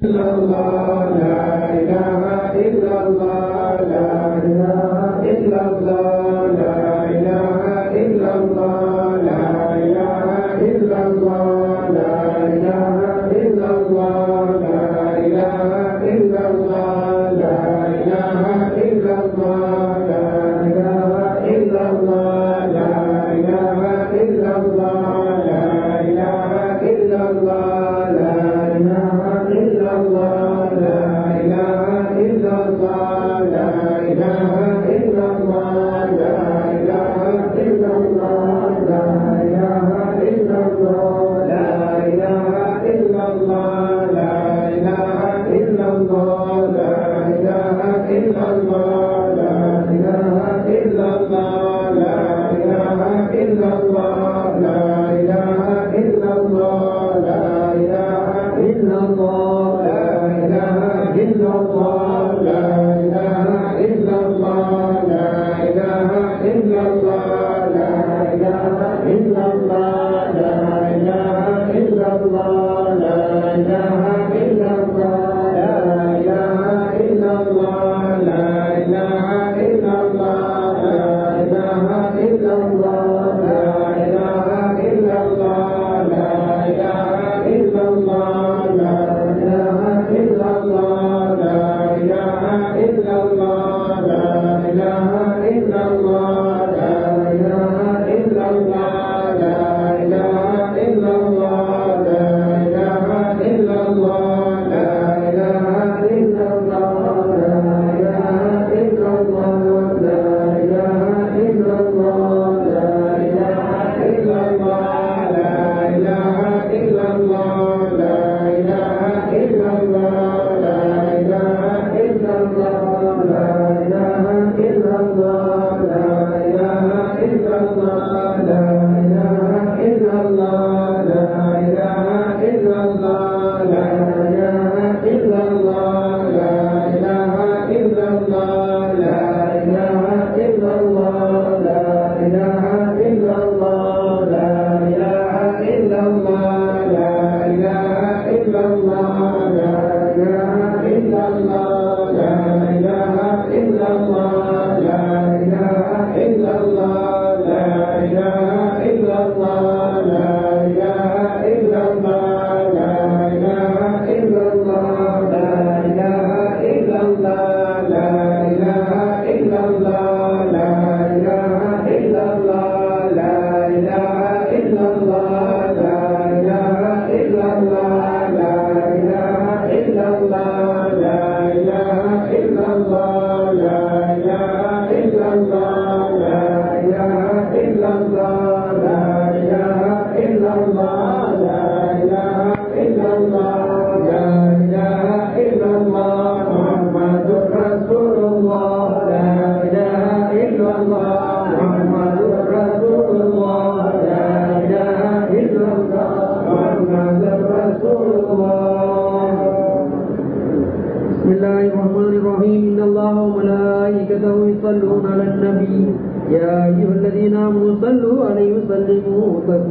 بسم الله الرحمن الرحيم إن الله وملائكته يصلون على النبي يا أيها الذين آمنوا صلوا عليه وسلموا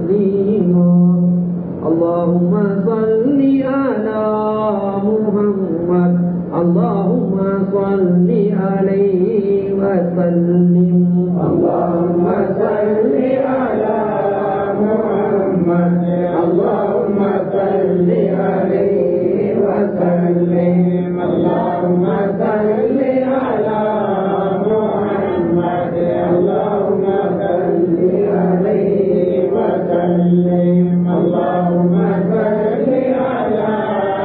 تسليما اللهم صل على محمد اللهم صل عليه وسلم اللهم صل على محمد اللهم صل عليه وسلم اللهم صل على محمد اللهم صل عليه وسلم اللهم صل على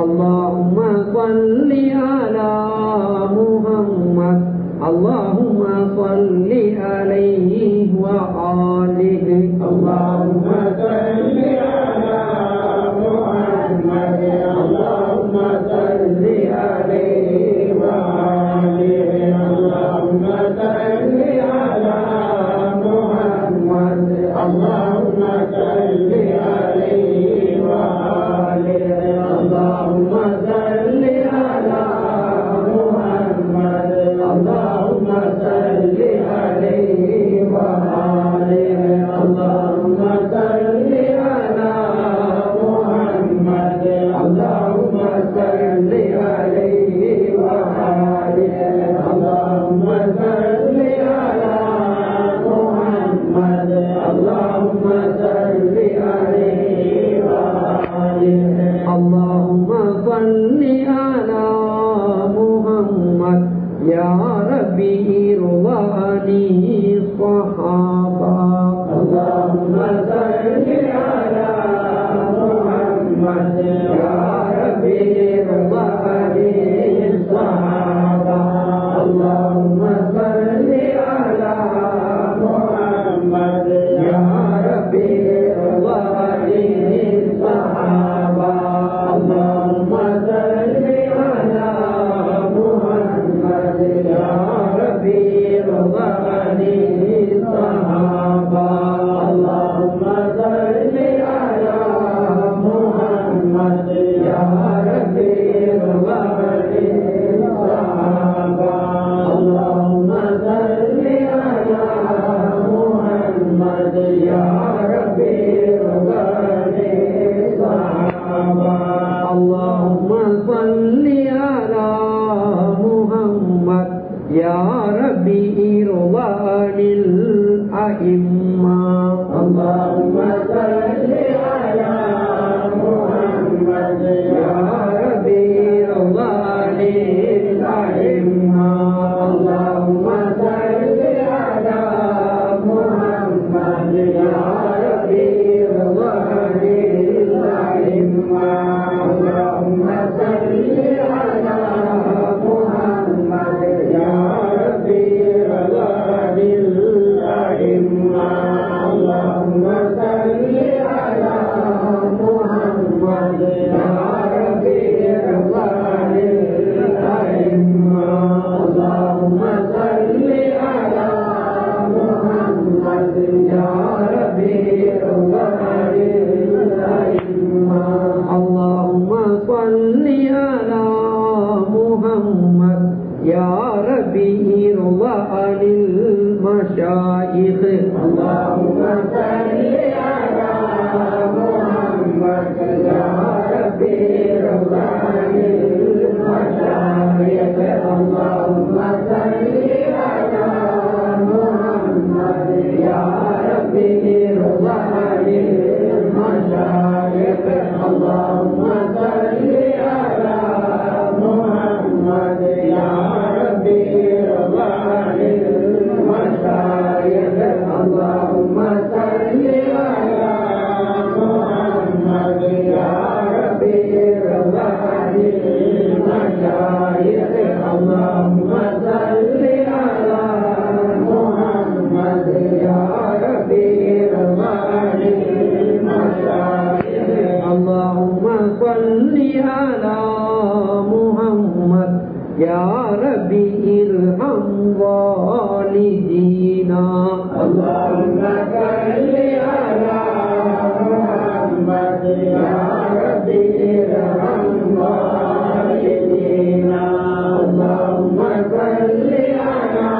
اللهم صل على محمد اللهم صل عليه وآله اللهم صل على محمد اللهم صل عليه وآله اللهم صل على محمد اللهم صل عليه وآله اللهم صل على محمد اللهم صل عليه وآله اللهم صل على محمد اللهم صل عليه وآله اللهم صل على محمد اللهم صل عليه وآله اللهم صل على محمد يا ربي رواني الصحابة اللهم صل على محمد يا ربي رضاني الصحابة اللهم صل على محمد يا ربي رضاني الصحابة اللهم صل على محمد يا ربي رضاني الصحابة اللهم صل على محمد يا ربي رضاني الصحابة اللهم صل على محمد يا ربي رضاني الصحابة اللهم صل على محمد يا ربي روان الأئمة اللهم صل على محمد يا ربي رضاني الأئمة اللهم صل على محمد يا ربي رضاني الأئمة اللهم صل على محمد يا ربي رضاني الأئمة اللهم صل على محمد يا ربي رضاني الأئمة اللهم صل على محمد يا ربي رضاني الأئمة اللهم صل على محمد يا ربي روان المشايخ اللهم صل على محمد يا ربي رضاني المشايخ اللهم صل على محمد يا ربي رضاني المشايخ اللهم صل على محمد يا ربي رضاني المشايخ اللهم صل على محمد يا ربي رضاني المشايخ اللهم صل على محمد يا ربي رضاني المشايخ اللهم صل على محمد يا ربي ارحم والدينا اللهم صل على محمد يا ربي ارحم والدينا اللهم صل على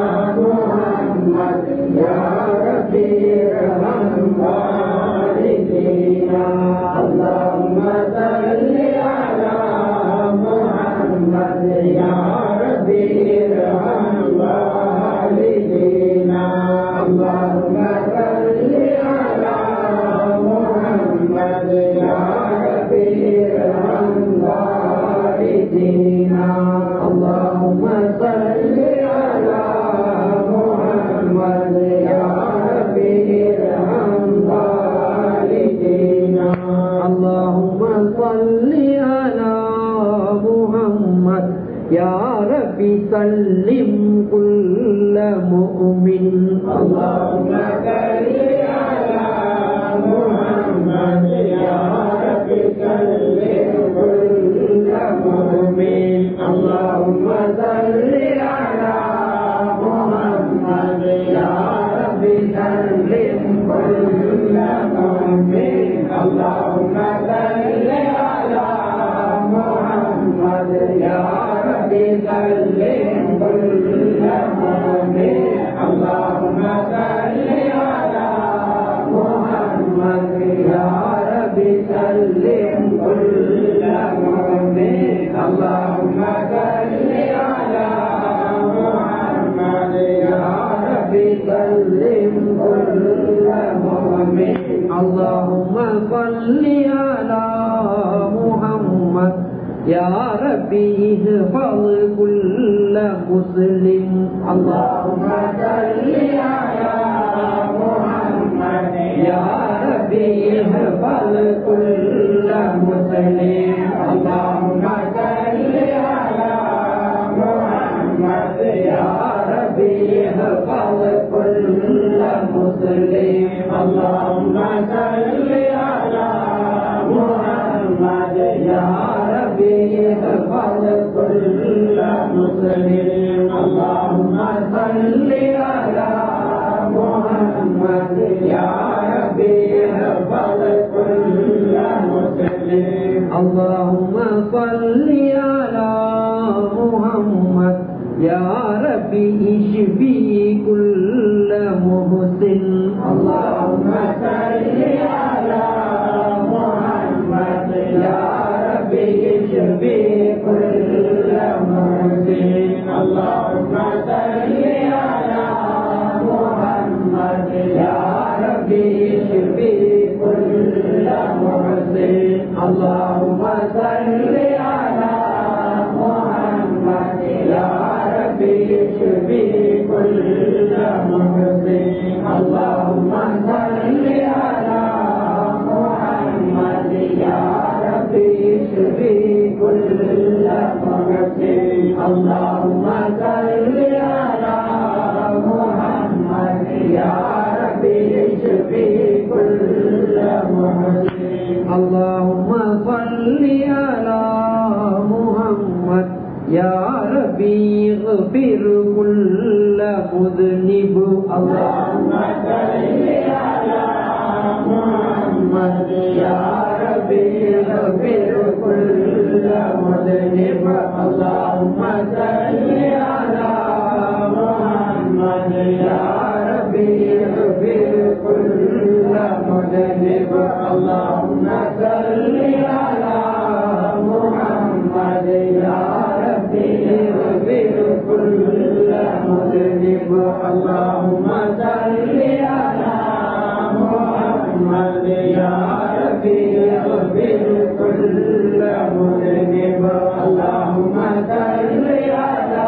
محمد يا ربي ارحم والدينا اللهم صل على محمد يا ربي يا رب سلم كل مؤمن اللهم صل على محمد يا رب سلم كل مؤمن اللهم صل على محمد يا رب سلم كل مؤمن اللهم صل على محمد يا رب سلم كل مؤمن اللهم صل على محمد يا رب سلم كل مؤمن اللهم صل على محمد يا رب سلم كل مؤمن اللهم صل على محمد يا ربي احفظ كل مسلم اللهم صل على محمد يا ربي احفظ كل مسلم اللهم صل على محمد يا ربي احفظ كل مسلم اللهم صل على محمد يا ربي احفظ كل مسلم اللهم صل على محمد يا ربي احفظ كل مسلم اللهم صل على محمد يا ربي اشفي كل محسن اللهم صل على محمد يا ربي اشفي كل محسن اللهم صل على محمد يا ربي اشفي كل محسن اللهم صل على محمد يا ربي اشفي كل محسن اللهم صل على محمد يا ربي اشفي كل محسن اللهم صل على محمد يا ربي اشفي كل محسن اللهم صل على محمد يا ربي اغفر كل مذنب اللهم صل على محمد يا ربي اغفر كل مذنب اللهم صل على محمد يا ربي اغفر كل مذنب اللهم صل على محمد يا ربي اغفر كل مذنب اللهم صل على محمد يا ربي اغفر كل مذنب اللهم صل على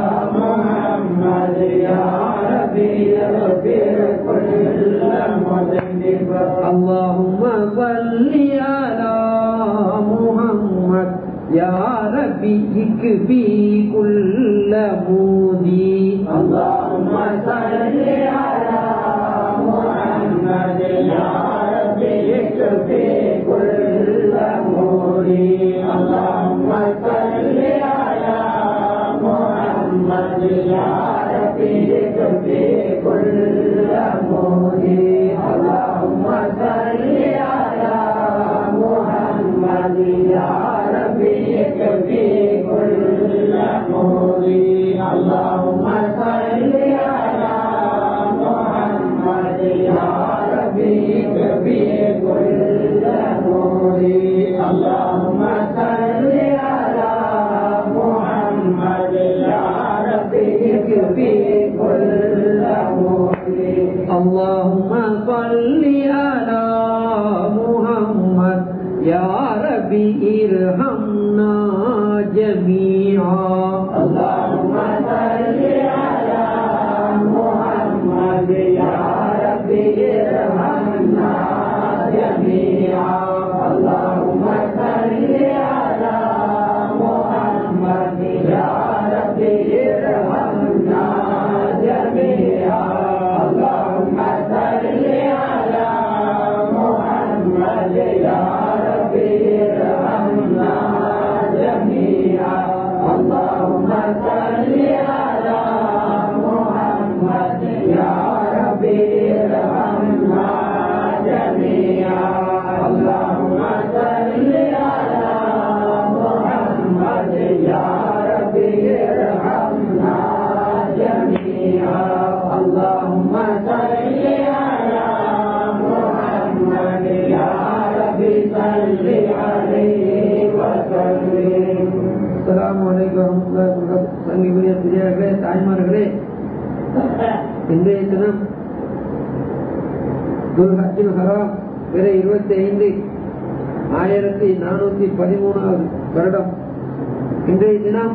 محمد يا ربي اغفر كل مذنب اللهم صل على محمد يا ربي اكفي كل مودي اللهم صل على محمد يا ربي اكفي كل مولي اللهم صل على محمد يا ربي اكفي كل مولي اللهم صل على محمد يا ربي اكفي كل مولي اللهم صل على محمد يا ربي اكفي كل مولي اللهم صل على محمد يا ربي اكفي كل مولي اللهم صل على محمد يا ربي ارحمنا جميعا اللهم صل على محمد يا ربي ارحمنا جميعا اللهم صل على محمد يا اللهم صل على محمد يا ربي ارحمنا جميعا اللهم صل على محمد يا ربي ارحمنا جميعا اللهم صل على محمد يا ربي صل عليه وسلم அஸ்ஸலாமு அலைக்கும் வரஹ்மத்துல்லாஹி வபரகாத்துஹு சங்கிபுரிய பெரியார்களே தாய்மார்களே இன்றைய தினம் துல்ஹஜ்ஜுல் ஹராம் பிற இருபத்தி ஐந்து ஆயிரத்தி நானூத்தி பதிமூணாவது வருடம் இன்றைய தினம்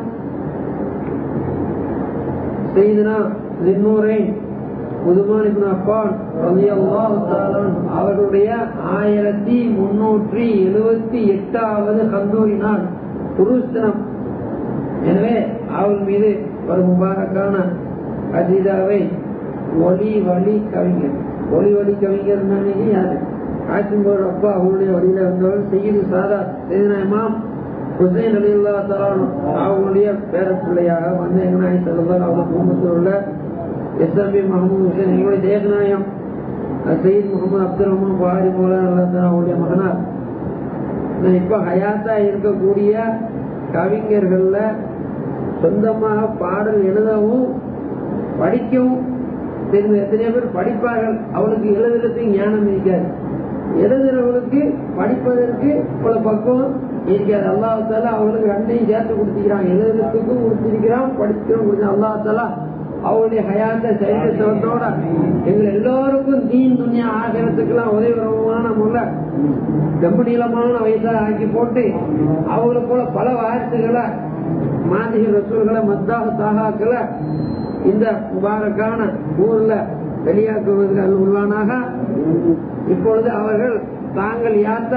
செய்தனா லின்னூரை உதுமான் இப்னு அப்பான் ரலியல்லாஹு தஆலா அன்ஹு அவர்களுடைய ஆயிரத்தி முன்னூற்றி எழுபத்தி எட்டாவது கந்தூரி நாள் புருஷ் தினம் எனவே அவள் மீது ஒரு முபாரக்கான கசீதாவை ஒளி வழி கவிஞர் ஒளி வழி கவிஞர் யாரு காசிம்போர் அப்பா அவருடைய வழியில வந்தவர் செய்யுது சாதா செய்தினா இமாம் ஹுசைன் அலி அல்லா தலான் அவங்களுடைய பேர பிள்ளையாக வந்து எங்கநாய் செல்வதால் அவங்க குடும்பத்தில் உள்ள எஸ்எம்பி முகமது ஹுசைன் எங்களுடைய தேசநாயம் சயீத் முகமது அப்துல் ரஹ்மான் புகாரி மௌலான் அல்லா அவருடைய மகனார் இப்ப ஹயாத்தா இருக்கக்கூடிய கவிஞர்கள்ல சொந்தமாக பாடல் எழுதவும் படிக்கவும் தெரிந்த எத்தனையோ பேர் படிப்பார்கள் அவளுக்கு எழுதுறதுக்கு ஞானம் இருக்காது எழுதுறவங்களுக்கு படிப்பதற்கு பல பக்குவம் இருக்காது அல்லாஹால அவங்களுக்கு ரெண்டையும் சேர்த்து கொடுத்துக்கிறான் எழுதுறதுக்கும் கொடுத்திருக்கிறான் படிக்கிறோம் கொடுத்து அல்லாஹால அவருடைய ஹயாத்த சரித்திரத்தோட எங்கள் எல்லோருக்கும் தீன் துணியா ஆகிறதுக்கெல்லாம் உதவிகரமான முறை ரொம்ப நீளமான வயசா ஆக்கி போட்டு அவங்கள போல பல வார்த்தைகளை மாதிக ரசூல்களை மத்தாக தாகாக்களை இந்த முபாரக்கான ஊர்ல வெளியாக்குவதற்கு அது உருவானாக இப்பொழுது அவர்கள் தாங்கள் யாத்தா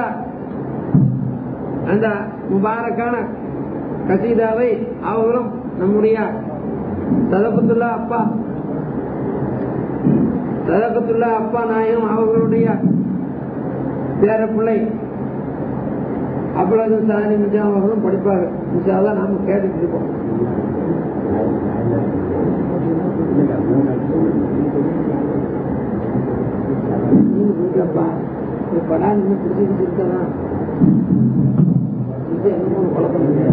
அந்த முபாரக்கான கசீதாவை அவர்களும் நம்முடைய சதகத்துல்லா அப்பா சதகத்துல்லா அப்பா நாயகம் அவர்களுடைய பேர பிள்ளை அவ்வளவு சாணி மிஜாம் அவர்களும் படிப்பார்கள் இன்ஷால்லாம் நாம கேட்டுட்டு இருக்கோம் படான் பிடிச்சிட்டு இருக்கலாம் இது என்னமோ குழப்பம் இல்லை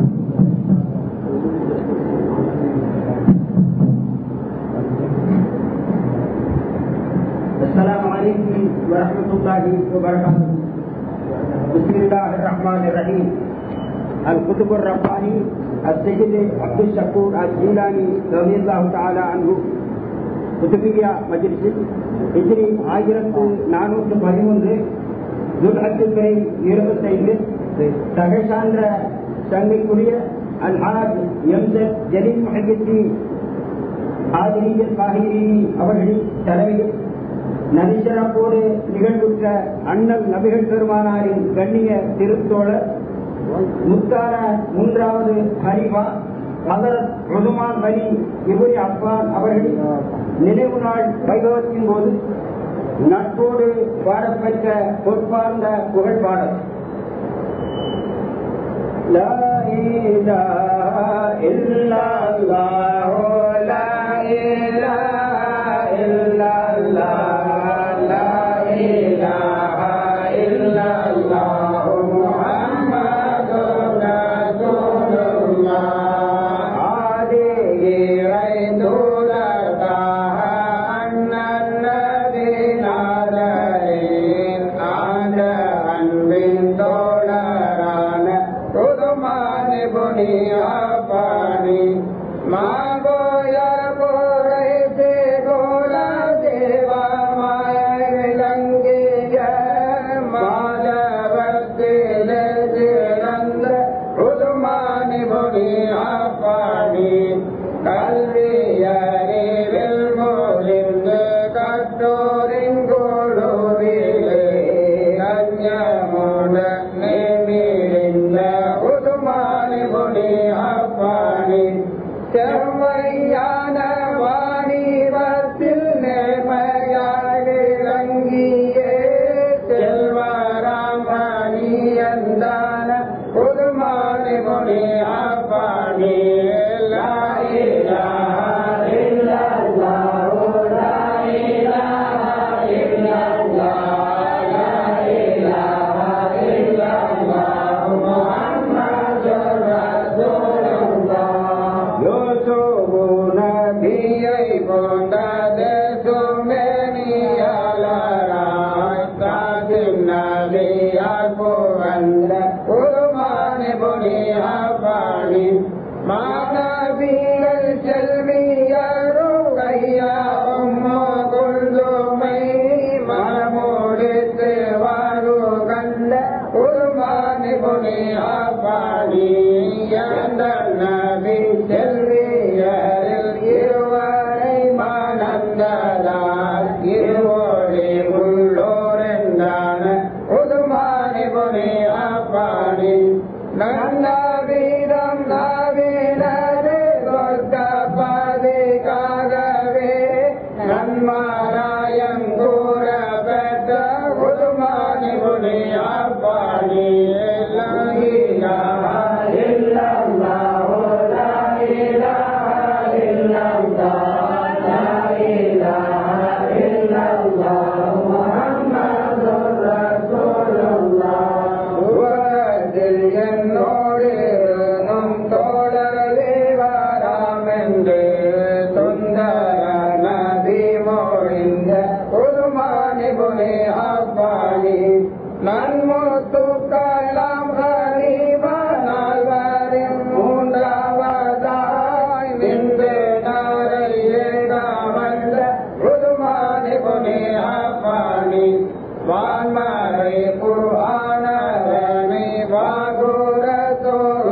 السلام عليكم ورحمة الله وبركاته بسم الله الرحمن الرحيم الكتب الرباني السيد عبد الشكور الجيلاني رضي الله تعالى عنه குத்துபியா மஜ்லிஸில் ஹிஜ்ரி ஆயிரத்து நானூற்று பதிமூன்று துல்ஹத்திரை இருபத்தைந்து தகை சான்ற சங்கைக்குரிய அல்ஹாஜ் எம்சத் ஜலீல் முஹிபத்தி ஆதிரியல் காகிரி அவர்களின் தலைமையில் நதிசிறப்போடு நிகழ்வுற்ற அண்ணல் நபிகள் பெருமானாரின் கண்ணிய திருத்தோழர் முத்தான மூன்றாவது ஹரிவா ஹசரத் ருதுமான் வலி இபுரி அப்பான் அவர்களின் நினைவு நாள் வைபவத்தின் போது நட்போடு பாடப்பெற்ற பொற்பார்ந்த புகழ் பாடல் لا إله إلا الله لا إله إلا الله لا إله إلا الله محمد رسول الله هذه غيث لداها أن النبي نادرين عاد أنب دولاران رضمان بني أفاني ما goya kore se gola deva maya langiya mala vattile ziranda udmani boni apani kalviyari vel molin kattorin goluvile kanyamona nemirinda udmani boni apani செம்மையான வாணிபத்தில் நேர்மையாக இறங்கியே செல்வராமணி என்றான புதுமானி மொழி ஆப்பாணி புனி அப்பாணி மாணவிகள் செல்வியரு கையா உம்மோ குல்துமை மனமுடித்து வாரு கண்ட உருமானி புனி அப்பாணி அந்த நபி செல்வியரில் இருவரை மணந்ததால் இருவோடி உள்ளோரென்றான உதுமானி புனி அப்பாணி நன்னவீதம் நவீனரே சொர்க்க பாதைக்காகவே நன்மாராயம் கூற பெற்ற உதுமானி புனி அப்பாணி உலகத்தில் என்னோடு நம் தோழர்களே வாராமென்று சுந்தர நதி மொழிந்த புதுமானி புனி அப்பாணி நன்முத்துக்கெல்லாம் ஹரிமானால் வரின் மூன்றாவதாய் நின்று நாரையேடாமந்த புதுமானி புனி அப்பாணி வான்மறை குர்ஆனரணி வாகுர தோர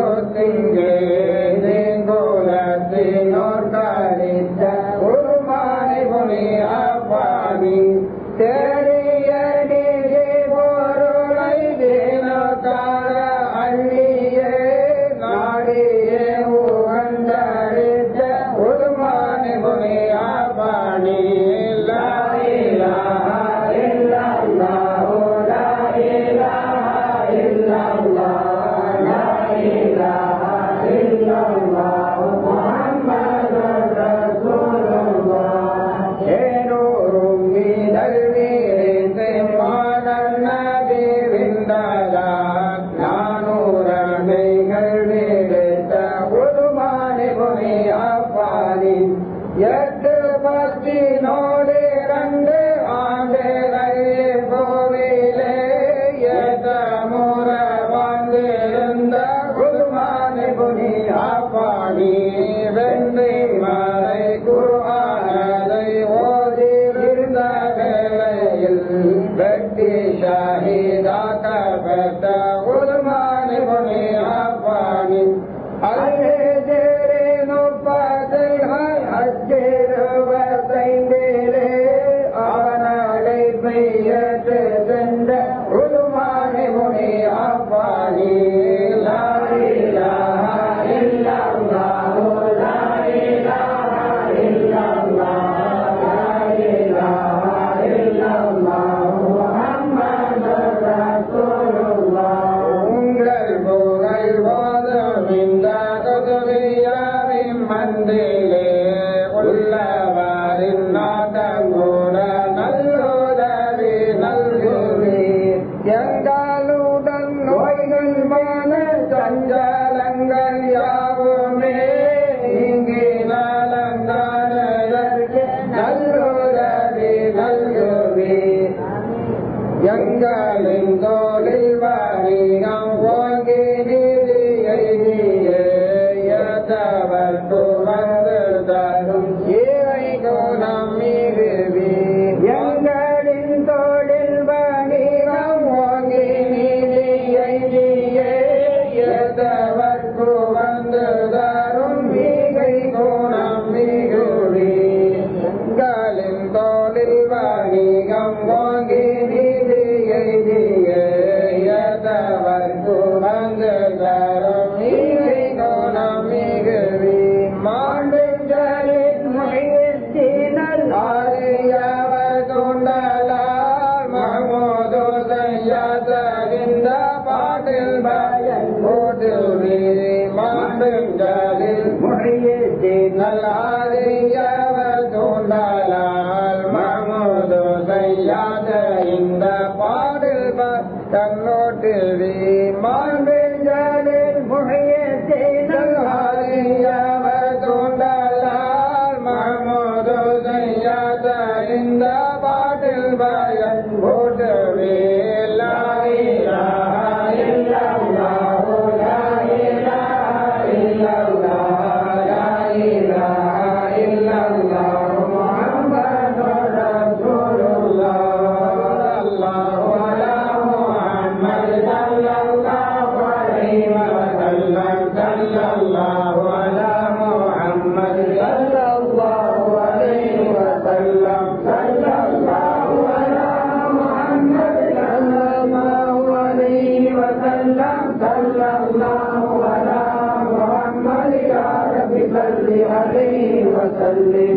صل عليه وسلم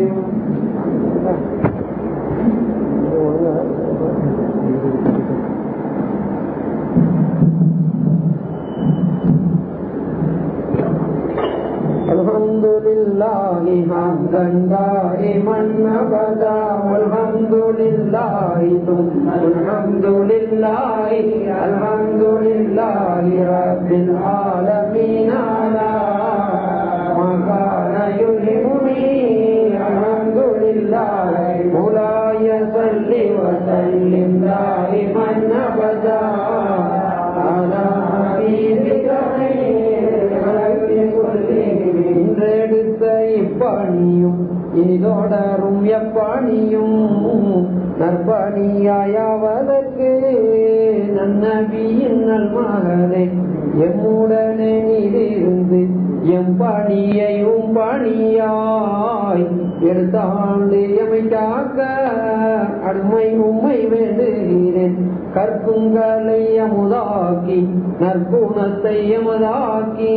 الحمد لله حمدا دائما ابدا والحمد لله ثم الحمد لله الحمد لله رب العالمين على ما كان يلهمني الحمد لله مولاي صل وسلم دائما ابدا على حبيبك خير الخلق كلهم இன்றெடுத்த இப்பணியும் இனிதொடரும் எப்பணியும் நற்பணியாயாவதற்கு நன்னபியின் நல்மகனே எம்முடனே நீரிருந்து எம் பணியையும் பணியாய் எடுத்தாண்டு எமை காக்க அருமை உம்மை வேண்டுகிறேன் கற்குங்களை அமுதாக்கி நற்குணத்தை எமதாக்கி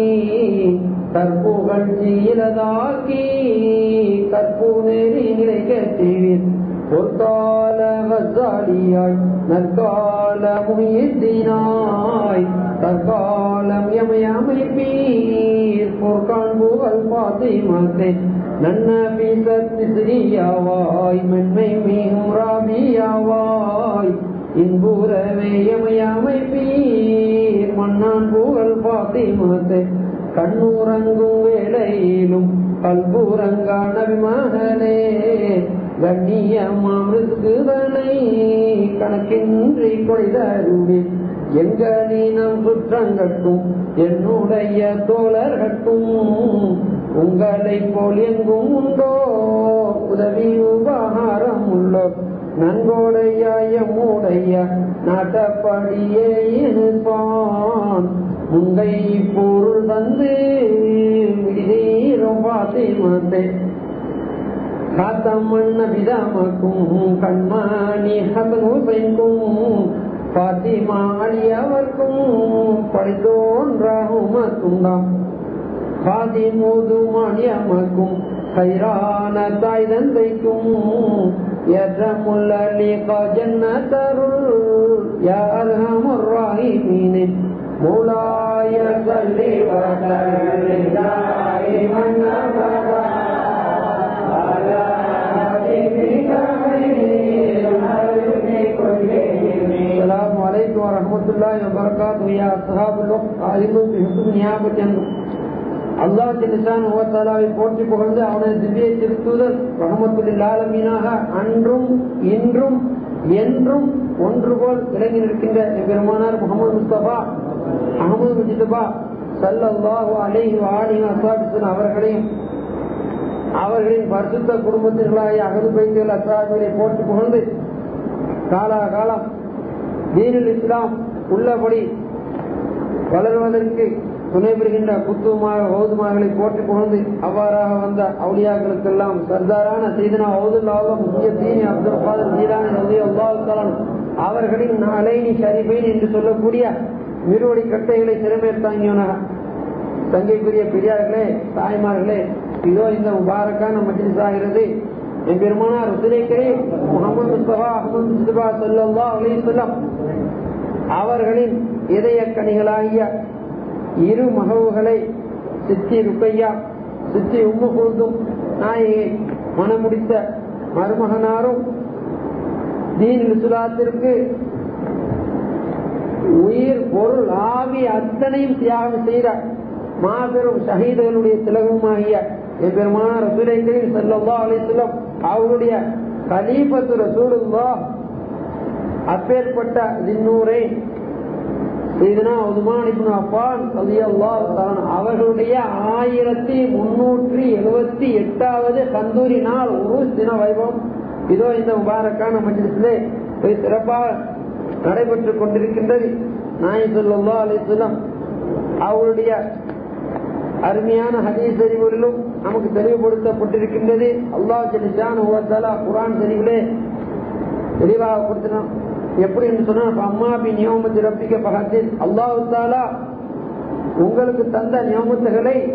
கற்புகழ்ச்சியிலதாக்கி கற்பு நெறி நிலைக்க செய்வீர் பொற்கால வசாலியாய் நற்கால முயற்சினாய் தற்காலம் எமை அமைப்பீர் பொற்கான் புகழ் பாத்திமத்தை நன்ன பீசத்து சிறியாவாய் மென்மை மீகும் ராபியாவாய் இன்புறவே எமை அமைப்பீர் மன்னான் புகழ் பாத்திமத்தை கண்ணூரங்கும் வேளையிலும் கல்பூரங்கான விமானே கண்ணியமாமிருக்குதனை கணக்கின்றி கொய்தருவி எங்களினம் சுற்றங்கட்டும் என்னுடைய தோழர்கட்டும் உங்களை போல் எங்கும் உண்டோ உதவி உபகாரம் உள்ளோ நன்கோடைய மூடைய நாட்டப்படியே இருப்பான் உங்கை பொருள் தந்து விடுதீரும் பாத்திமத்தை காத்தம்மண்ண பிதாமக்கும் கண்மாணி ஹசன் ஹுசைன்கும் பாத்திமா அலியவர்க்கும் படித்தோன்றாகும் தான் பாதி மூதுமானியமக்கும் கைரான தாய் தந்தைக்கும் ஏற்றமுள்ள ஜன்னத்தருள் யார் ராஹிமீனே مولاي صل وسلم دائما ابدا على حبيبك خير الخلق كلهم السلام عليكم ورحمة الله وبركاته يا أصحاب الوقت أعلموا بحكم نيابة அல்லாஹ் ஜிலிசான் ஓத்தாலாவை போற்றி புகழ்ந்து அவனது திவ்ய திருத்தூதர் ரஹமத்துல்லில் ஆலமீனாக அன்றும் இன்றும் என்றும் ஒன்று போல் விளங்கி நிற்கின்ற பெருமானார் முகமது முஸ்தபா அகமது முஜிதபா சல்லாஹூ அலேஹி ஆலி அசாபிசன் அவர்களையும் அவர்களின் பரிசுத்த குடும்பத்தினர்களாகிய அகது பைத்தியல் அசாபிகளை போற்றி புகழ்ந்து காலாகாலம் தீனுல் இஸ்லாம் உள்ளபடி வளர்வதற்கு துணை புரிகின்ற குத்துமாக ஓதுமார்களை போற்றி புகழ்ந்து அவ்வாறாக வந்த அவுளியாக்களுக்கெல்லாம் சர்தாரான சீதனா ஓதுல்லாவும் முக்கிய தீனி அப்துல் காதர் ஜீலானி நதி அல்லாஹாலன் அவர்களின் அலைனி ஷரீபைன் என்று சொல்லக்கூடிய மிருவடி கட்டைகளை சிறமேற்றாங்கியவனாக தங்கைக்குரிய பெரியார்களே தாய்மார்களே இதோ இந்த முபாரக்கான மஜ்லிஸ் ஆகிறது என் பெருமானார் ருசுலேக்கரே முகமது முஸ்தபா அஹமது முஸ்தபா சொல்லல்லா அலி சொல்லம் அவர்களின் இதய கனிகளாகிய இரு மகவுகளை சித்தி ருக்கையா சித்தி உம்மு குழுதும் நாயகை மனமுடித்த மருமகனாரும் தீன் விசுலாத்திற்கு உயிர் பொருள் ஆவி அத்தனையும் தியாகம் செய்த மாபெரும் ஷஹீதுகளுடைய திலகமாகிய எம்பெருமான ரசூலைகளின் செல்லல்லா அலிஸ்லம் அவருடைய கலீபத்து ரசூலுல்லா அப்பேற்பட்ட தின்னூரை செய்தனா உதுமான் இப்னு அப்பான் ரலியல்லாஹு தஆலா அவர்களுடைய ஆயிரத்தி முன்னூற்றி எழுபத்தி எட்டாவது கந்தூரி நாள் உருஸ் தின வைபவம் இதோ இந்த முபாரக்கான மஜ்லிஸிலே போய் சிறப்பாக நடைபெற்றுக் கொண்டிருக்கின்றது நாய் சொல்லா அலிஸ்லம் அவருடைய அருமையான ஹதீஸ் அறிவுகளிலும் நமக்கு தெளிவுபடுத்தப்பட்டிருக்கின்றது அல்லாஹ் ஜலிஷான் குரான் தெரிவிலே தெளிவாக கொடுத்தினோம் எப்படி என்று சொன்னா அம்மா பி நியமத்து ரப்பிக்க பகத்தில் அல்லாஹு தாலா உங்களுக்கு தந்த நியமத்துகளை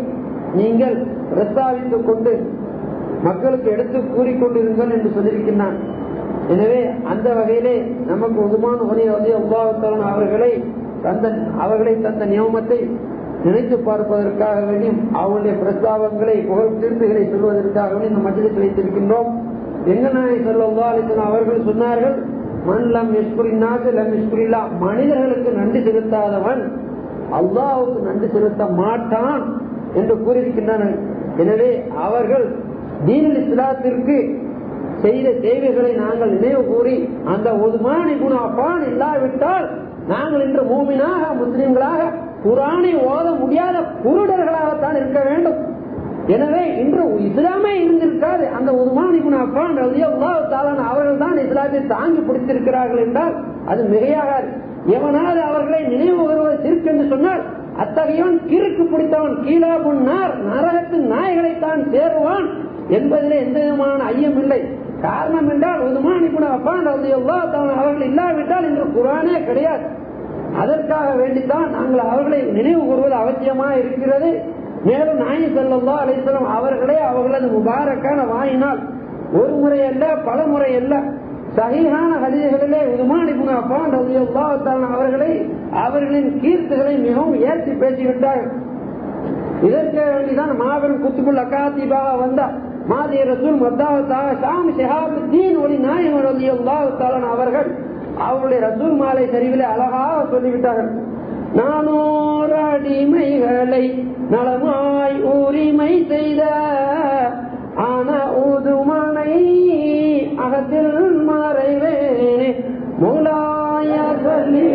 நீங்கள் பிரஸ்தாவித்துக் கொண்டு மக்களுக்கு எடுத்து கூறிக்கொண்டிருங்கள் என்று சொல்லியிருக்கின்றான் எனவே அந்த வகையிலே நமக்கு உதுமான ஒலி வந்து அல்லாஹாலன் அவர்களை தந்த அவர்களை தந்த நியமத்தை நினைத்து பார்ப்பதற்காக வேண்டியும் அவருடைய பிரஸ்தாபங்களை புகழ் திருத்துகளை சொல்வதற்காக வேண்டி இந்த மஜிலில் வைத்திருக்கின்றோம் எங்கநாய சொல்லா அவர்கள் சொன்னார்கள் மண் லம் எஸ்புரிநாக்கு லம் எஸ்புரில்லா மனிதர்களுக்கு நன்றி செலுத்தாதவன் அல்லாவுக்கு நன்றி செலுத்த மாட்டான் என்று கூறியிருக்கின்றனர் எனவே அவர்கள் தீனில் இஸ்லாத்திற்கு செய்த சேவைகளை நாங்கள் நினைவு கூறி அந்த ஒதுமானி குணாப்பான் இல்லாவிட்டால் நாங்கள் இன்று மூமினாக முஸ்லிம்களாக குரானை ஓத முடியாத குருடர்களாகத்தான் இருக்க வேண்டும் எனவே இன்று இஸ்லாமே இருந்திருக்காது அந்த உதுமானி குணாப்பான் அவர்கள் தான் இஸ்லாத்தை தாங்கி பிடித்திருக்கிறார்கள் என்றால் அது மிகையாகாது எவனாவது அவர்களை நினைவு வருவது சிறுக்கு என்று சொன்னால் அத்தகையவன் கிறுக்கு பிடித்தவன் கீழா முன்னார் நரகத்தின் நாய்களைத்தான் சேருவான் என்பதிலே எந்த விதமான ஐயம் இல்லை காரணம் என்றால் உதுமானி குணாப்பான் அவர்கள் இல்லாவிட்டால் இன்று குரானே கிடையாது அதற்காக வேண்டித்தான் நாங்கள் அவர்களை நினைவு கூறுவது அவசியமா இருக்கிறது மேலும் நாயி செல்லல்லா அலிஸ்லாம் அவர்களே அவர்களது முபாரக்கான வாயினால் ஒரு முறை அல்ல பல முறை அல்ல சகிஹான ஹதீகளிலே உதுமானி குணாப்பான் அவர்களை அவர்களின் கீர்த்துகளை மிகவும் ஏற்றி பேசிவிட்டார்கள் இதற்கு வேண்டிதான் மாபெரும் குத்துக்குள் அக்காத்திபாக வந்த மாதிய ரசூல் மத்தாவத்தாக ஷாம் ஷஹாபுத்தீன் ஒளி நாயகர் அலி அல்லாஹாலன் அவர்கள் அவருடைய ரசூல் மாலை சரிவிலே அழகாக சொல்லிவிட்டார்கள் நானோர் அடிமைகளை நலமாய் உரிமை செய்த ஆன ஊதுமனை அகத்தில் மறைவேனே மூலாய சொல்லி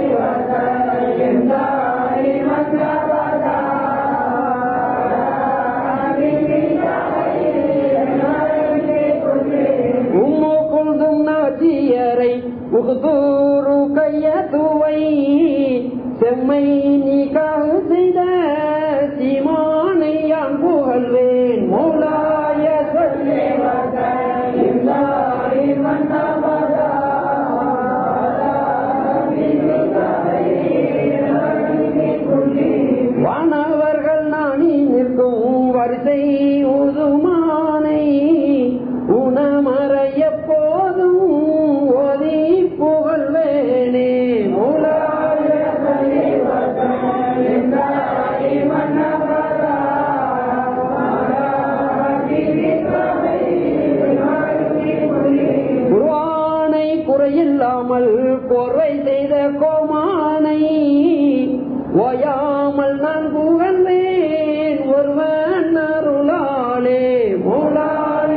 உம்மு குல்தும் நாச்சியரை உகுதூரு கையத்துவை செம்மை நீக்காக செய்த சீமானை யான் புகழ்வேன் மௌலாய சொல்லி வானவர்கள் நாணி நிற்கும் வரிசை ஊதுமானை உணமறைய போதும் ஓதி புகழ்வேனே மூலாய குர்ஆனை குறையில்லாமல் பொறை செய்த கோமானை ஓயாமல் நான் புகழ்வேன் ஒருவன் அருளாலே மூலாய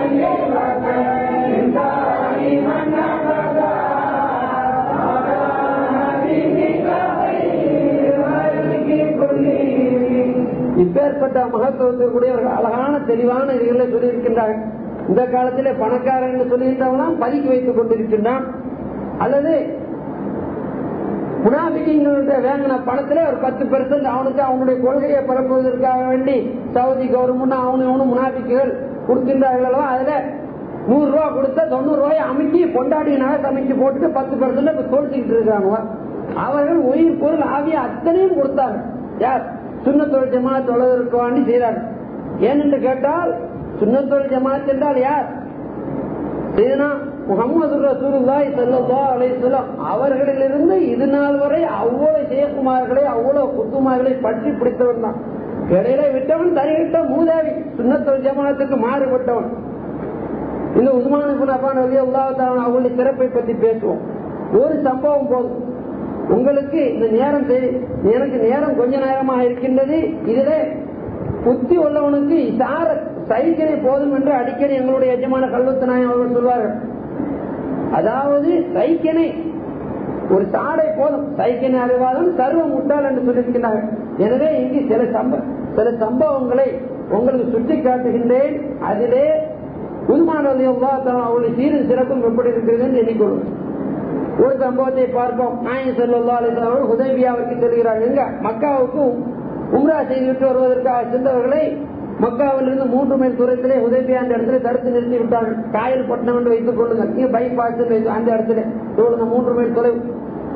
இப்பேற்பட்ட மகத்துவத்திற்குரிய ஒரு அழகான தெளிவான இதுகளை சொல்லியிருக்கின்றார்கள் இந்த காலத்திலே பணக்காரன் என்று சொல்லுகின்றவனாம் பதுக்கி வைத்துக் கொண்டிருக்கின்றான் அல்லது முனாபிக்கிங்களுடைய வாங்கின பணத்திலே ஒரு பத்து பெர்சன்ட் அவனுக்கு அவனுடைய கொள்கையை பரப்புவதற்காக வேண்டி சவுதி கவர்மெண்ட் அவனு இவனு முனாபிக்குகள் கொடுக்கின்றார்கள் அல்லவா அதுல நூறு ரூபா கொடுத்த தொண்ணூறு ரூபாய் அமைக்கி பொண்டாடி நகை அமைச்சு போட்டுட்டு பத்து பெர்சன்ட் இப்ப தோல்ச்சிக்கிட்டு இருக்காங்க அவர்கள் உயிர் பொருள் ஆகிய அத்தனையும் கொடுத்தாங்க யார் சுண்ணத்தொழில் ஜமாத் தொழுவதற்கு வேண்டி செய்தார்கள் ஏனென்று கேட்டால் சுண்ணத்தொழில் ஜமாத் என்றால் யார் செய்தனா முகமது ரசூலுல்லாய் சல்லா அலையம் அவர்களிலிருந்து இது நாள் வரை அவ்வளவு சேகுமார்களை அவ்வளவு குத்துமார்களை பற்றி பிடித்தவன் தான் இடையில விட்டவன் தருகிட்ட மூதாவி சுண்ணத்தொழில் ஜமாத்துக்கு மாறுபட்டவன் இந்த உஸ்மான் இப்னு அஃபான் ரலியல்லாஹு தஆலா அவங்களுடைய சிறப்பை பற்றி பேசுவோம் ஒரு சம்பவம் போதும் உங்களுக்கு இந்த நேரம் தெரி- எனக்கு நேரம் கொஞ்ச நேரமாக இருக்கின்றது இதிலே புத்தி உள்ளவனுக்கு இசார சைக்கிளை போதும் என்று அடிக்கடி எங்களுடைய எஜமான கல்வத்து நாயம் அவர்கள் சொல்வார்கள் அதாவது சைக்கினை ஒரு சாடை போதும் சைக்கினை அறிவாதம் சர்வ முட்டாள் என்று சொல்லியிருக்கிறார்கள் எனவே இங்கு சில சம்ப சில சம்பவங்களை உங்களுக்கு சுட்டி காட்டுகின்றேன் அதிலே உதுமானவர்கள் அவருடைய சீரும் சிறப்பும் எப்படி இருக்கிறது என்று எண்ணிக்கொள்ளும் ஒரு சம்பவத்தை பார்ப்போம் நாயன் செல்லா அவர்கள் உதவியாவிற்கு செல்கிறார்கள் எங்க மக்காவுக்கு உம்ரா செய்துவிட்டு வருவதற்காக சென்றவர்களை மக்காவிலிருந்து மூன்று மைல் தூரத்திலே உதவியா அந்த இடத்துல தடுத்து நிறுத்தி விட்டார்கள் காயல் பட்டணம் என்று வைத்துக் கொள்ளுங்கள் நீங்க பைக் பார்த்து அந்த இடத்துல இவ்வளவு மூன்று மைல் தொலைவு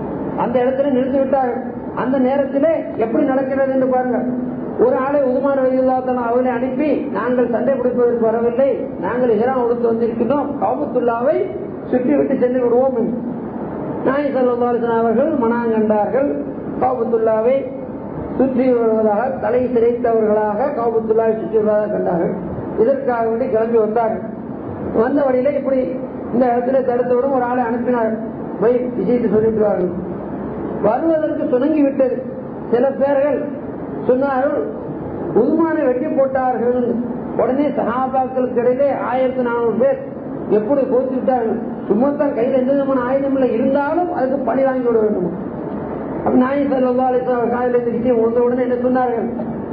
அந்த இடத்துல நிறுத்தி விட்டார்கள் அந்த நேரத்திலே எப்படி நடக்கிறது என்று பாருங்க ஒரு ஆளை உதுமான ரலியல்லாஹு அவர்களை அனுப்பி நாங்கள் சண்டை பிடிப்பதற்கு வரவில்லை நாங்கள் இஹ்ராம் கொடுத்து வந்திருக்கிறோம் காபத்துல்லாவை சுற்றிவிட்டு சென்று விடுவோம் என்று. நாய் சல்லா அவர்கள் மனாங்கண்டார்கள் காபத்துல்லாவை சுற்றி வருவதாக தலை சிரைத்தவர்களாக காபத்துல்லாவை சுற்றி வருவதாக கண்டார்கள் இதற்காக வேண்டி கிளம்பி வந்தார்கள் வந்த வழியில இப்படி இந்த இடத்துல தடுத்தவுடன் ஒரு ஆளை அனுப்பினார்கள் போய் விஷயத்தை சொல்லிட்டு வருவதற்கு சுணங்கி விட்டது சில பேர்கள் சொன்னார்கள் உதுமானை வெட்டி போட்டார்கள் உடனே சகாபாக்களுக்கு இடையிலே ஆயிரத்தி நானூறு பேர் எப்படி போச்சு விட்டார்கள் சும்மா தான் கையில் எந்த விதமான ஆயுதம் இல்லை இருந்தாலும் அதுக்கு பழி வாங்கி விட வேண்டும் அப்ப நாய் சல்லா அலிஸ்லாம் காலையில் இருந்துக்கிட்டே உழுந்த உடனே என்ன சொன்னார்கள்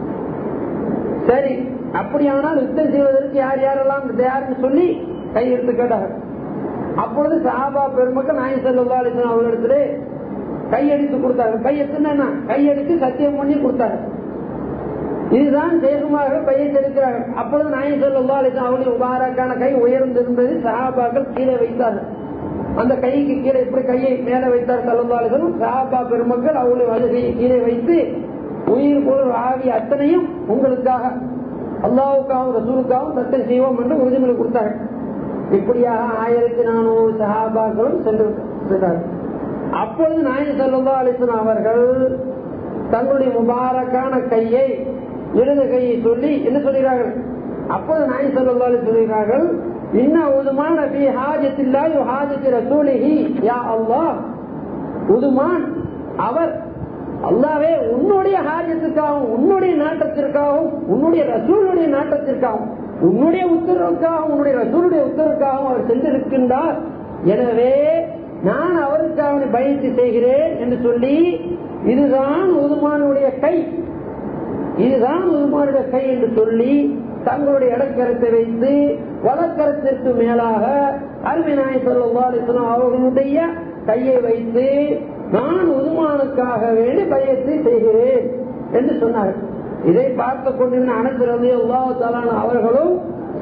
சரி அப்படியானால் யுத்தம் செய்வதற்கு யார் யாரெல்லாம் தயார்னு சொல்லி கையெழுத்து கேட்டார்கள் அப்பொழுது சஹாபா பெருமக்கள் நாய் சல்லா அலிஸ்லாம் அவர்களிடத்திலே கையடித்து கொடுத்தார்கள் கையெழுத்துனா கையடித்து சத்தியம் பண்ணி கொடுத்தார்கள் இதுதான் சேகுமாக கையெழுத்திருக்கிறார்கள் அப்பொழுது நாய் சல்லா அலிஸ்லாம் அவருடைய உபாராக்கான கை உயர்ந்திருந்தது சஹாபாக்கள் கீழே வைத்தார்கள் அந்த கைக்கு கீழே இப்படி கையை மேலே வைத்தார் சல்லல்லாலும் சஹாபா பெருமக்கள் அவருடைய வலது கையை கீழே வைத்து உயிர் பொருள் ஆகிய அத்தனையும் உங்களுக்காக அல்லாவுக்காகவும் ரசூலுக்காகவும் சத்தம் செய்வோம் என்று உறுதிமொழி கொடுத்தார்கள் இப்படியாக ஆயிரத்தி நானூறு சஹாபாக்களும் சென்று சென்றார்கள் அப்பொழுது நாயன் சல்லா அலிஸ்லாம் அவர்கள் தங்களுடைய முபாரக்கான கையை இடது கையை சொல்லி என்ன சொல்கிறார்கள் அப்பொழுது நாயன் சல்லா அலி சொல்கிறார்கள் இன்ன உதுமான் அபி ஹாஜத்தில்லா யு ஹாஜத்தி ரசூலிஹி யா அல்லாஹ் உதுமான் அவர் அல்லாவே உன்னுடைய ஹாஜத்துக்காகவும் உன்னுடைய நாட்டத்திற்காகவும் உன்னுடைய ரசூலுடைய நாட்டத்திற்காகவும் உன்னுடைய உத்தரவுக்காகவும் உன்னுடைய ரசூலுடைய உத்தரவுக்காகவும் அவர் சென்றிருக்கின்றார் எனவே நான் அவருக்காக பயத்து செய்கிறேன் என்று சொல்லி இதுதான் உதுமானுடைய கை இதுதான் உதுமானுடைய கை என்று சொல்லி தங்களுடைய இடக்கரத்தை வைத்து வழக்கரத்திற்கு மேலாக அருமைநாய சொல்லுவாரிசனம் அவர்களுடைய கையை வைத்து நான் உதுமானுக்காக வேண்டி பயத்தை செய்கிறேன் என்று சொன்னார்கள் இதை பார்த்துக் கொண்டிருந்த அனைத்து அல்லாஹாலான அவர்களும்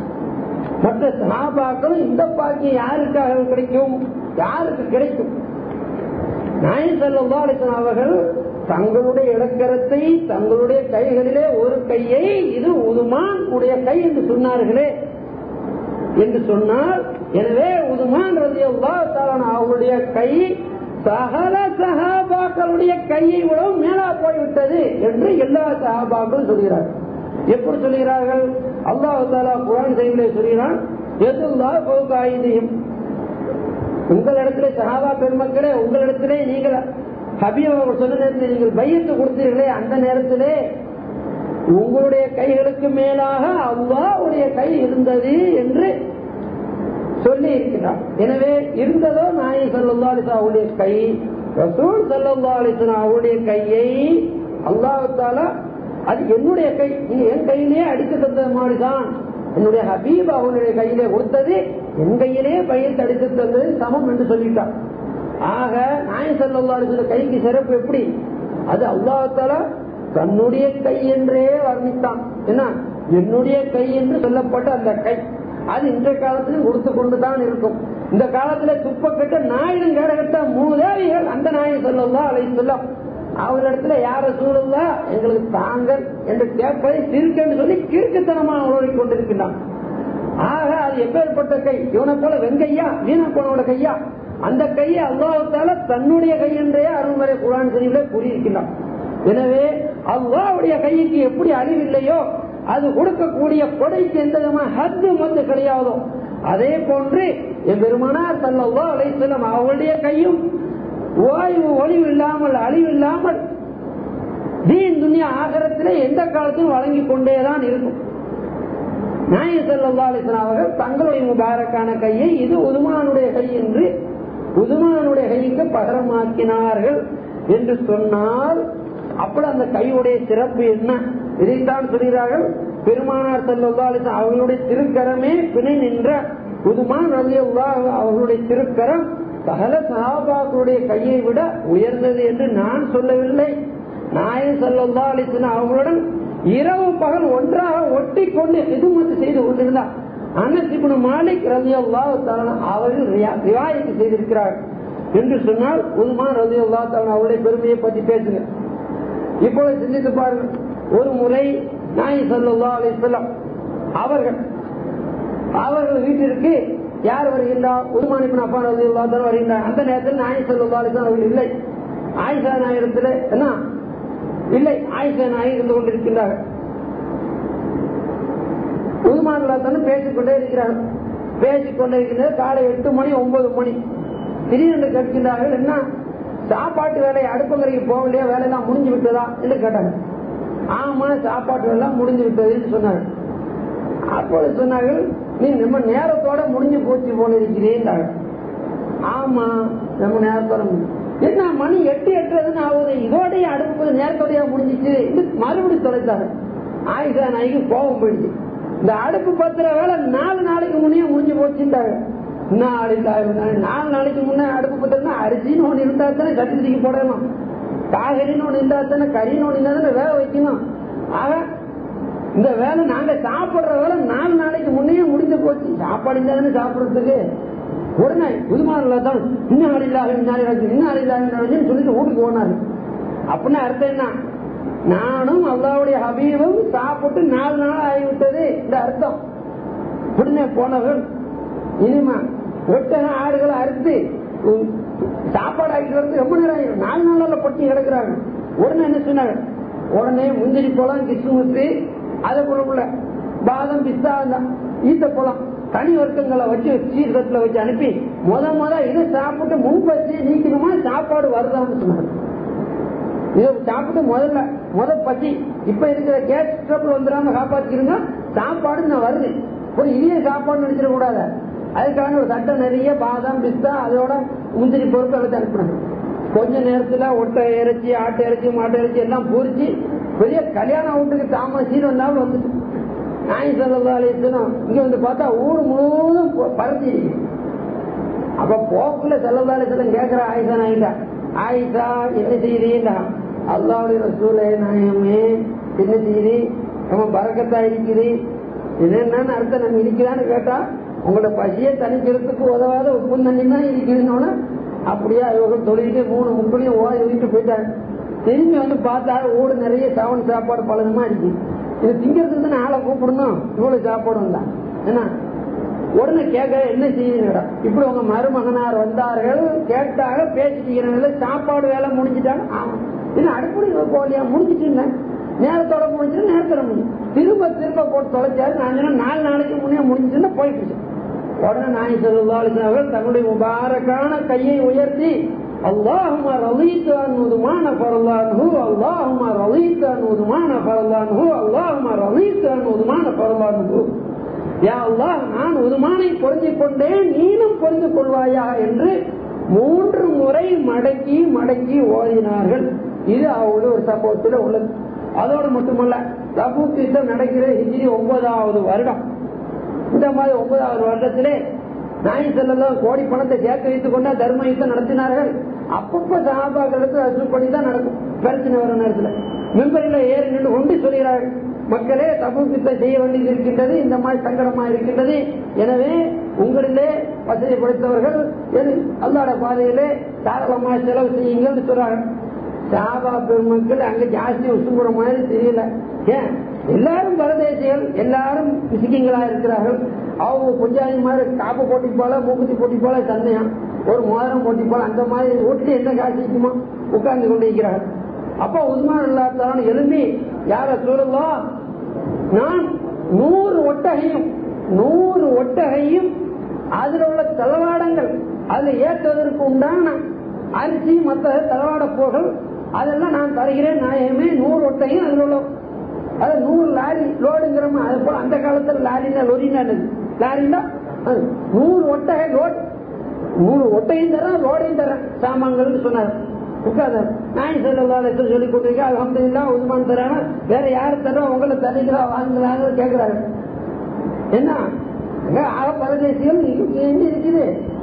மற்ற சகாபாக்களும் இந்த பாக்கியம் யாருக்காக கிடைக்கும் யாருக்கு கிடைக்கும் நாயன் செல்லும் அவர்கள் தங்களுடைய இடக்கரத்தை தங்களுடைய கைகளிலே ஒரு கையை இது உதுமான் உடைய கை என்று சொன்னார்களே என்று சொன்னால் எனவே உதுமான் ரதி அவருடைய கை சகல சகாபாக்களுடைய கையை விடவும் மேலா போய்விட்டது என்று எல்லா சகாபாக்களும் சொல்கிறார்கள் எப்படி சொல்கிறார்கள் அல்லாஹு தாலா குரான் செய்தியிலே சொல்கிறான் எதுல்லா பௌகாயுதையும் உங்களிடத்திலே சஹாபா பெருமக்களே உங்களிடத்திலே நீங்கள் ஹபீப் அவர்கள் சொன்ன நேரத்தில் நீங்கள் பையத்து கொடுத்தீர்களே அந்த நேரத்திலே உங்களுடைய கைகளுக்கு மேலாக அல்லாவுடைய கை இருந்தது என்று சொல்லி இருக்கிறார் எனவே இருந்ததோ நாயை சல்லா அலிசா அவருடைய கை ரசூல் சல்லா அலிசனா அவருடைய கையை அல்லாஹால அது என்னுடைய கை நீங்க என் கையிலே அடித்து தந்தது மாதிரிதான் என்னுடைய ஹபீப் அவனுடைய கையிலே கொடுத்தது என் கையிலே பயிர் அடித்து தந்தது சமம் என்று சொல்லிட்டான் ஆக நாய சல்லா அலிசன கைக்கு சிறப்பு எப்படி அது அல்லாஹால தன்னுடைய கை என்றே வர்ணித்தான் என்ன என்னுடைய கை என்று சொல்லப்பட்ட அந்த கை அது இந்த காலத்திலும் கொடுத்து கொண்டுதான் இருக்கும் இந்த காலத்துல துப்பக்கட்ட நாயிலும் கேடகட்ட மூதேவிகள் அந்த நாயை சொல்லலாம் அலை சொல்லம் அவரிடத்துல யார சூழல்லா எங்களுக்கு தாங்கள் என்று கேட்பதை சிறுக்கன்னு சொல்லி கிறுக்குத்தனமாக உழவி கொண்டிருக்கின்றான் ஆக அது எப்பேற்பட்ட கை இவனை போல வெங்கையா வீணா போனோட கையா அந்த கையை அல்லாஹால தன்னுடைய கை என்றே அருள்முறை குரான் சரிவில கூறியிருக்கின்றான் எனவே அல்லாவுடைய கைக்கு எப்படி அறிவில்லையோ அது கொடுக்கக்கூடிய கொடைக்கு எந்த விதமான ஹத்து வந்து கிடையாதோ அதே போன்று என் பெருமானார் தல்லவா அலைசலம் அவளுடைய கையும் ஓய்வு ஒளிவு இல்லாமல் அழிவு இல்லாமல் தீன் துணியா ஆகரத்திலே எந்த காலத்திலும் வழங்கி கொண்டேதான் இருக்கும் நாயக செல்லா அலிஸ்லாம் அவர்கள் தங்களுடைய முபாரக்கான கையை இது உதுமானுடைய கை என்று உதுமானுடைய கைக்கு பகரமாக்கினார்கள் என்று சொன்னால் அப்படி அந்த கையுடைய சிறப்பு என்ன இதைத்தான் சொல்கிறார்கள் பெருமானார் செல்லா அலிஸ்லாம் அவர்களுடைய திருக்கரமே பிணை நின்ற உதுமான் ரவி அவர்களுடைய திருக்கரம் சகல சஹாபாக்களுடைய கையை விட உயர்ந்தது என்று நான் சொல்லவில்லை நாயன் சல்லா அலிஸ்லாம் அவர்களுடன் இரவு பகல் ஒன்றாக ஒட்டி கொண்டு எதுமத்து செய்து கொண்டிருந்தார் அனசிபுன் மாலிக் ரவி அல்லா அவர்கள் ரிவாயத்து செய்திருக்கிறார் என்று சொன்னால் உதுமான் ரவி அல்லா அவருடைய பெருமையை பற்றி பேசுங்க இப்பொழுது சிந்தித்து பாருங்கள் ஒரு முறை நாயி சல்லா அலிஸ்லாம் அவர்கள் அவர்கள் வீட்டிற்கு யார் வருகின்றார் உருமானிப்பின் அப்பா ரலியல்லாஹு வருகின்றார் அந்த நேரத்தில் நாயி சல்லா அலிஸ்லாம் அவர்கள் இல்லை ஆயிஷா நாயகத்தில் என்ன இல்லை ஆயிஷா நாயகி இருந்து கொண்டிருக்கின்றார்கள் உருமானத்தான பேசிக்கொண்டே இருக்கிறார்கள் பேசிக்கொண்டே இருக்கிறது காலை எட்டு மணி ஒன்பது மணி திடீரென்று கேட்கின்றார்கள் என்ன சாப்பாட்டு வேலை அடுப்பங்கரைக்கு போகலையா வேலையெல்லாம் முடிஞ்சு விட்டதா என்று கேட்டாங்க ஆமா சாப்பாட்டு வேலை முடிஞ்சு விட்டது என்று சொன்னாங்க அப்பொழுது சொன்னார்கள் நீ நம்ம நேரத்தோட முடிஞ்சு போச்சு போல இருக்கிறீர்கள் ஆமா நம்ம நேரத்தோட முடிஞ்சு. என்ன மணி எட்டு எட்டுறதுன்னு ஆகுது இதோடைய அடுப்பு நேரத்தோடய முடிஞ்சிச்சு இது மறுபடியும் தொலைத்தாங்க ஆயிஷா நாய்க்கு கோபம் போயிடுச்சு இந்த அடுப்பு பத்திர வேலை நாலு நாளைக்கு முன்னே முடிஞ்சு போச்சுட்டாங்க நாலு நாலு நாளைக்கு முன்னே அடுப்பு பத்திரம்னா அரிசின்னு ஒண்ணு இருந்தா தானே கட்டி தூக்கி போடணும் காய்கறின்னு ஒண்ணு இருந்தா தானே கறின்னு ஒண்ணு இருந்தா தானே வேக வைக்கணும் ஆக இந்த வேலை நாங்க சாப்பிடுற வேலை நாலு நாளைக்கு முன்னே முடிஞ்சு போச்சு சாப்பாடு இருந்தா சாப்பிடுறதுக்கு உடனே புதுமாரில் தான் இன்னும் அழிலாக இன்னும் அழிலாக சொல்லிட்டு வீட்டுக்கு போனாரு அப்படின்னா அர்த்தம் என்ன நானும் அல்லாவுடைய ஹபீபும் சாப்பிட்டு நாலு நாள் ஆகிவிட்டது இந்த அர்த்தம் உடனே போனவர்கள் இனிமா ஒட்டக ஆடுகளை அறுத்து உம், சாப்பாடு ஆகிட்டு வரது ரொம்ப நேரம் ஆகிடும் நாலு நாளால பட்டி கிடக்குறாங்க உடனே என்ன சொன்னாங்க உடனே முந்திரி பழம் கிஸ்முத்து அதை போல பாதம் பிஸ்தா ஈத்த பழம் தனி வர்க்கங்களை வச்சு சீர்கத்துல வச்சு அனுப்பி முத முத இதை சாப்பிட்டு முன்பச்சு நீக்கணுமா சாப்பாடு வருதான்னு சொன்னாங்க இதை சாப்பிட்டு முதல்ல முத பசி இப்ப இருக்கிற கேஸ் ட்ரபிள் வந்துடாம காப்பாத்திக்கிறீங்க சாப்பாடு நான் வருது ஒரு இனிய சாப்பாடு நினைச்சிட கூடாது அதுக்காக ஒரு சட்டை நிறைய பாதாம் பிஸ்தா அதோட முந்திரி பொருட்கள் வச்சு அனுப்பினாங்க கொஞ்ச நேரத்துல ஒட்டை இறைச்சி ஆட்டு இறைச்சி மாட்டு இறைச்சி எல்லாம் பொரிச்சு பெரிய கல்யாண வீட்டுக்கு தாமசின்னு வந்தாலும் வந்துட்டு நாய் சல்லா அலிஸ்லாம் இங்க வந்து பார்த்தா ஊர் முழுவதும் ப- பரத்தி இருக்கு அப்ப போக்குல செல்லல்லா அலிஸ்லாம் கேக்குற ஆயிஷா நாயிட்டா ஆயிஷா என்ன செய்யுறீண்டா அல்லாவுடைய ரசூலே நாயமே என்ன செய்யுது நம்ம பறக்கத்தா இருக்குது என்னென்னு அர்த்தம் நம்ம இருக்கிறான்னு கேட்டா உங்களோட பசியை தணிக்கிறதுக்கு உதவாத உப்பு தண்ணி தான் இருக்குதுன்னு அப்படியே இவங்க தொழிலிட்டு மூணு முக்களையும் ஓடி விட்டு போயிட்டாங்க திரும்பி வந்து பார்த்தா ஊடு நிறைய சவன் சாப்பாடு பழகமா இருக்கு இது திங்கிறதுக்கு தானே ஆளை கூப்பிடணும் இவ்வளவு சாப்பாடு தான் என்ன உடனே கேட்க என்ன செய்யுங்கடா இப்படி உங்க மருமகனார் வந்தார்கள் கேட்டாங்க பேசிட்டீங்க சாப்பாடு வேலை முடிஞ்சிட்டாங்க ஆமா இது அடிப்படை போலியா முடிஞ்சிட்டு இருந்தேன் நேரத்தோட முடிஞ்சிட்டு நேரத்தோட முடிஞ்சு திரும்ப திரும்ப போட்டு தொலைச்சாரு நான் சொன்னேன் நாலு நாளைக்கு முன்னே முடிஞ்சுட்டு போயிட்டு உடனே நாய் சொல்லுவாள் தன்னுடைய முபாரக்கான கையை உயர்த்தி அல்லாஹுமா ரலீத்து அன்னுதுமான பரலான்ஹு அல்லாஹுமா ரலீத்து அன்னுதுமான பரலான்ஹு அல்லாஹுமா ரலீத்து அன்னுதுமான பரலான்ஹு யா அல்லாஹ் நான் உதுமானை பொருந்திக் கொண்டேன் நீனும் பொருந்திக் கொள்வாயா என்று மூன்று முறை மடக்கி மடக்கி ஓதினார்கள் இது அவங்களுடைய ஒரு சம்பவத்தில் உள்ளது அதோடு மட்டுமல்ல தபூக் யுத்தம் நடக்கிற ஹிஜ்ரி ஒன்பதாவது வருடம் இந்த மாதிரி ஒன்பதாவது வருடத்திலே நாய் செல்லாம் கோடி பணத்தை சேர்த்து வைத்துக் கொண்டா தர்ம யுத்தம் நடத்தினார்கள் அப்பப்ப சகாபாக்களுக்கு அசுப்படி தான் நடக்கும் பிரச்சனை வர நேரத்தில் மெம்பரில் ஏறி நின்று கொண்டு சொல்கிறார்கள் மக்களே தபூக் யுத்தம் செய்ய வேண்டியது இருக்கின்றது இந்த மாதிரி சங்கடமா இருக்கின்றது எனவே உங்களிலே வசதி படைத்தவர்கள் எது- அல்லாட பாதையிலே தாராளமா செலவு செய்யுங்கள் சொல்றாங்க சாபா பெருமக்கள் அங்க ஜாஸ்தி உசுங்குற மாதிரி தெரியல ஏன் எல்லாரும் பரதேசிகள் எல்லாரும் பிசிக்கிங்களா இருக்கிறார்கள் அவங்க கொஞ்சாதி மாதிரி காப்பு போட்டி போல மூக்குத்தி போட்டி போல சந்தேகம் ஒரு மோதிரம் போட்டி போல அந்த மாதிரி வீட்டுல என்ன காசு இருக்குமோ உட்கார்ந்து கொண்டு இருக்கிறார்கள் அப்ப உஸ்மான் இல்லாதான் எழும்பி யார சொல்லலாம் நான் நூறு ஒட்டகையும் நூறு ஒட்டகையும் அதில் உள்ள தளவாடங்கள் அதுல ஏற்றுவதற்கு உண்டான அரிசி மற்ற தளவாட பொருள் அதெல்லாம் நான் தருகிறேன் நாயகமே நூறு ஒட்டையும் அதில் உள்ள அது நூறு லாரி லோடுங்கிறோம் அது போல அந்த காலத்துல லாரினா லொரினா லாரினா அது நூறு ஒட்டகை லோடு நூறு ஒட்டையும் தரேன் லோடையும் தரேன் சாமான்கள் சொன்னார் உட்கார்ந்து நாய் செல்லவாளை சொல்லி கொடுத்தீங்க அலமதுல்லா உதுமான் தரான வேற யாரு தர்றா உங்களை தரீங்களா வாங்கலாங்க கேட்கிறாரு என்ன அங்க ஆக பரதேசியம் இங்க இருக்குது